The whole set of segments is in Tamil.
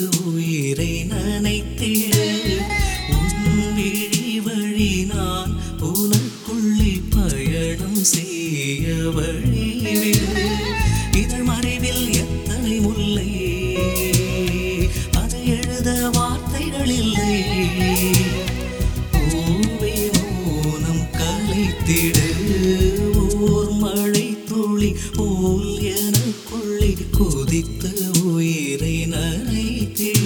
உயிரை நனைத்திடு உன் விழி வழி நான் உனக்குள்ளே பயணம் செய்ய வழிவிடு இதழ் மறைவில் எத்தனை முல்லை அதை எழுத வார்த்தைகள் இல்லை பூவே மௌனம் கலைத்திடு ஓர் மழை துளி போல் எனக்குள்ளே கொதித்து உயிரை நனைத்திடு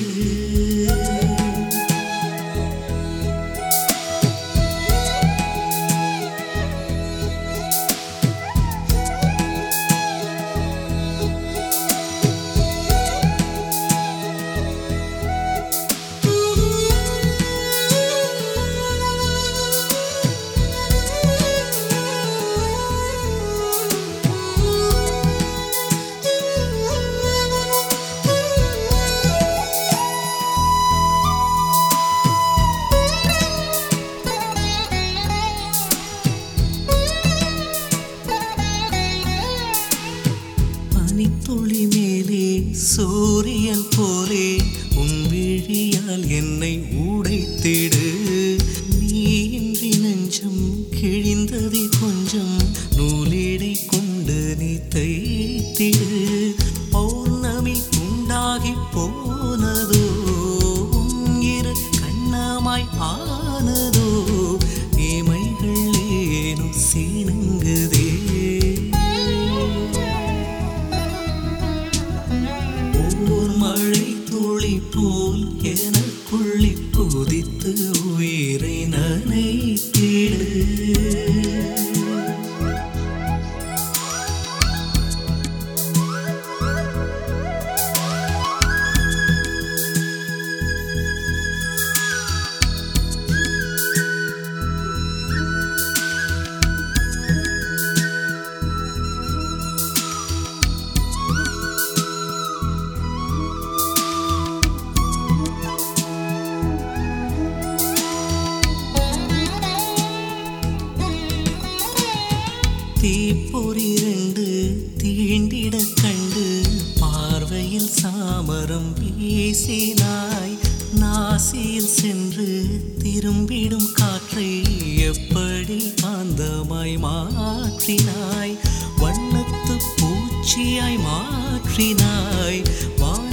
பனித்துளி மேலே சூரியன் போலே உன் விழியால் என்னை உடைத்திடு நீ இன்றி நெஞ்சம் கிழிந்ததே கொஞ்சம் நூலிடை கொண்டு நீ தைத்திடு பௌர்ணமி உண்டாகி போனதோ உன் இரு கண்ணமாய் ஆனதோ இமைகள் ஏனோ சீனுங்குதே ஓர் மழை துளி போல் எனக்குள்ளி கொதித்து உயிரை நனைத்திடு தீப்பொறி ரெண்டு தீண்டிட கண்டு பார்வையில் சாமரம் வீசினாய் நாசியில் சென்று திரும்பிடும் காற்றை எப்படி காந்தமாய் மாற்றினாய் வண்ணத்து பூச்சியாய் மாற்றினாய் வா